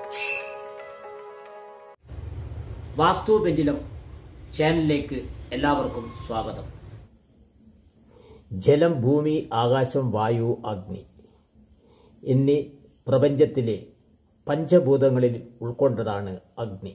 വാസ്തു pendulum ചാനലിലേക്ക് എല്ലാവർക്കും സ്വാഗതം ജലം ഭൂമി ആകാശം വായു അഗ്നി എന്നീ പ്രപഞ്ചത്തിലെ പഞ്ചഭൂതങ്ങളിൽ ഉൾക്കൊണ്ടതാണ് അഗ്നി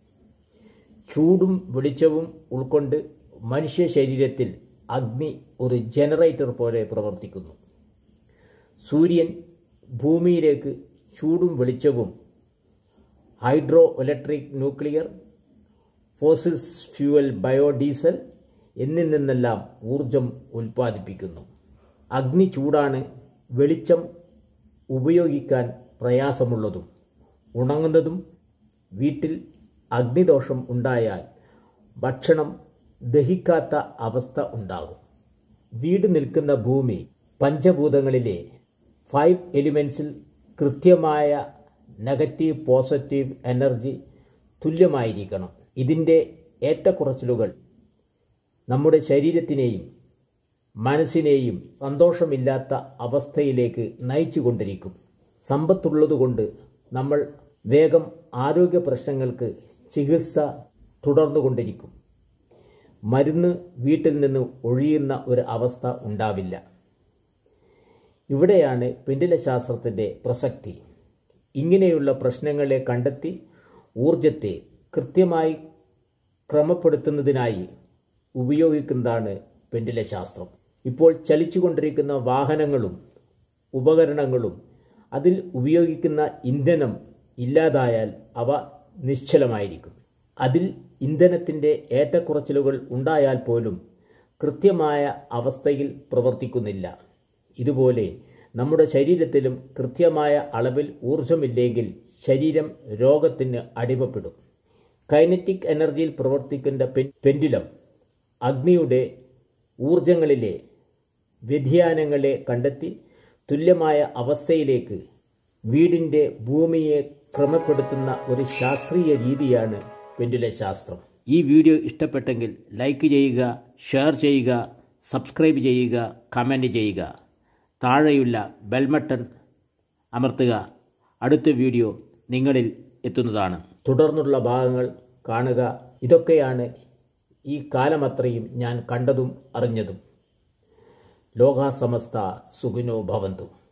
ചൂടും വെളിച്ചവും ഉൾക്കൊണ്ട് മനുഷ്യ ശരീരത്തിൽ അഗ്നി ഒരു ജനറേറ്റർ പോലെ പ്രവർത്തിക്കുന്നു സൂര്യൻ ഭൂമിയിലേക്ക് ചൂടും വെളിച്ചവും hydro electric nuclear fossils fuel biodiesel എന്നിൽ നിന്നെല്ലാം ഊർജം ഉൽപ്പാദിപ്പിക്കുന്നു അഗ്നി ചൂടാണ് വെളിച്ചം ഉപയോഗിക്കാൻ പ്രയാസമുള്ളതും ഉണങ്ങുന്നതും വീട്ടിൽ അഗ്നിദോഷം ഉണ്ടായാൽ ഭക്ഷണം ദഹിക്കാത്ത അവസ്ഥ ഉണ്ടാകും വീട് നിൽക്കുന്ന ഭൂമി പഞ്ചഭൂതങ്ങളിലെ ഫൈവ് എലിമെൻസിൽ കൃത്യമായ നെഗറ്റീവ് പോസിറ്റീവ് എനർജി തുല്യമായിരിക്കണം ഇതിൻ്റെ ഏറ്റക്കുറച്ചിലുകൾ നമ്മുടെ ശരീരത്തിനെയും മനസ്സിനെയും സന്തോഷമില്ലാത്ത അവസ്ഥയിലേക്ക് നയിച്ചുകൊണ്ടിരിക്കും സമ്പത്തുള്ളതുകൊണ്ട് നമ്മൾ വേഗം ആരോഗ്യ പ്രശ്നങ്ങൾക്ക് ചികിത്സ തുടർന്നുകൊണ്ടിരിക്കും മരുന്ന് വീട്ടിൽ നിന്ന് ഒഴിയുന്ന ഒരു അവസ്ഥ ഉണ്ടാവില്ല ഇവിടെയാണ് പിണ്ടിലശാസ്ത്രത്തിൻ്റെ പ്രസക്തി ഇങ്ങനെയുള്ള പ്രശ്നങ്ങളെ കണ്ടെത്തി ഊർജത്തെ കൃത്യമായി ക്രമപ്പെടുത്തുന്നതിനായി ഉപയോഗിക്കുന്നതാണ് പെൻഡിലശാസ്ത്രം ഇപ്പോൾ ചലിച്ചുകൊണ്ടിരിക്കുന്ന വാഹനങ്ങളും ഉപകരണങ്ങളും അതിൽ ഉപയോഗിക്കുന്ന ഇന്ധനം ഇല്ലാതായാൽ അവ നിശ്ചലമായിരിക്കും അതിൽ ഇന്ധനത്തിൻ്റെ ഏറ്റക്കുറച്ചിലുകൾ ഉണ്ടായാൽ പോലും കൃത്യമായ അവസ്ഥയിൽ പ്രവർത്തിക്കുന്നില്ല ഇതുപോലെ നമ്മുടെ ശരീരത്തിലും കൃത്യമായ അളവിൽ ഊർജമില്ലെങ്കിൽ ശരീരം രോഗത്തിന് അടിമപ്പെടും കൈനറ്റിക് എനർജിയിൽ പ്രവർത്തിക്കുന്ന പെൻ പെൻഡുലം അഗ്നിയുടെ ഊർജങ്ങളിലെ വ്യതിയാനങ്ങളെ കണ്ടെത്തി തുല്യമായ അവസ്ഥയിലേക്ക് വീടിൻ്റെ ഭൂമിയെ ക്രമപ്പെടുത്തുന്ന ഒരു ശാസ്ത്രീയ രീതിയാണ് പെൻഡുല ശാസ്ത്രം ഈ വീഡിയോ ഇഷ്ടപ്പെട്ടെങ്കിൽ ലൈക്ക് ചെയ്യുക ഷെയർ ചെയ്യുക സബ്സ്ക്രൈബ് ചെയ്യുക കമൻറ്റ് ചെയ്യുക താഴെയുള്ള ബെൽമട്ടൺ അമർത്തുക അടുത്ത വീഡിയോ നിങ്ങളിൽ എത്തുന്നതാണ് തുടർന്നുള്ള ഭാഗങ്ങൾ കാണുക ഇതൊക്കെയാണ് ഈ കാലമത്രയും ഞാൻ കണ്ടതും അറിഞ്ഞതും ലോകാസമസ്ത സുഖിനോ ഭവന്തു